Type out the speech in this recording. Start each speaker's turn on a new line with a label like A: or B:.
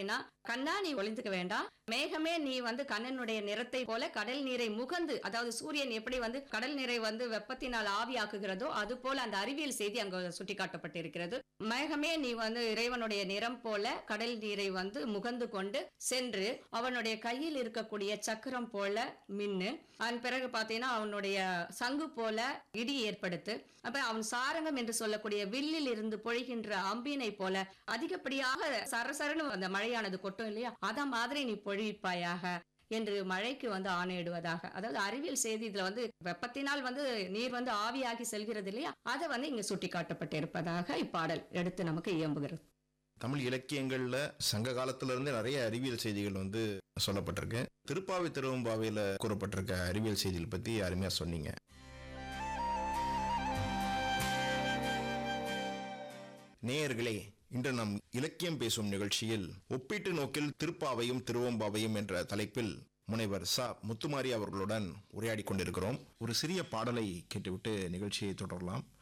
A: பாத்தீங்கன்னா கண்ணா நீ ஒளிந்துக்க வேண்டாம் மேகமே நீ வந்து கண்ணனுடைய நிறத்தை போல கடல் நீரை முகந்து அதாவது சூரியன் எப்படி வந்து கடல் நீரை வந்து வெப்பத்தினால் ஆவியாக்குகிறதோ அது போல அந்த அறிவியல் செய்தி அங்க சுட்டிக்காட்டப்பட்டிருக்கிறது மேகமே நீ வந்து இறைவனுடைய நிறம் போல கடல் நீரை வந்து முகந்து கொண்டு சென்று அவனுடைய கையில் இருக்கக்கூடிய சக்கரம் போல மின்னு அதன் பிறகு பாத்தீங்கன்னா அவனுடைய சங்கு போல இடி ஏற்படுத்து அப்ப அவன் சாரங்கம் என்று சொல்லக்கூடிய வில்லில் இருந்து பொழிகின்ற அம்பினை போல அதிகப்படியாக சரசரன்னு அந்த மழையானது கொட்டும் இல்லையா அத மாதிரி நீ பொழிப்பாயாக என்று மழைக்கு வந்து ஆணையிடுவதாக அதாவது அறிவியல் செய்தி இதுல வந்து வெப்பத்தினால் வந்து நீர் வந்து ஆவியாகி செல்கிறது இல்லையா அதை வந்து இங்க சுட்டி காட்டப்பட்டிருப்பதாக இப்பாடல் எடுத்து நமக்கு இயம்புகிறது
B: தமிழ் இலக்கியங்கள்ல சங்க காலத்துல இருந்து நிறைய அறிவியல் செய்திகள் வந்து சொல்லப்பட்டிருக்கு திருப்பாவை திருவம்பாவையில கூறப்பட்டிருக்க அறிவியல் செய்திகள் பத்தி அருமையா சொன்னீங்க நேயர்களே இன்று நாம் இலக்கியம் பேசும் நிகழ்ச்சியில் ஒப்பீட்டு நோக்கில் திருப்பாவையும் திருவம்பாவையும் என்ற தலைப்பில் முனைவர் ச முத்துமாரி அவர்களுடன் உரையாடி கொண்டிருக்கிறோம் ஒரு சிறிய பாடலை கேட்டுவிட்டு நிகழ்ச்சியை தொடரலாம்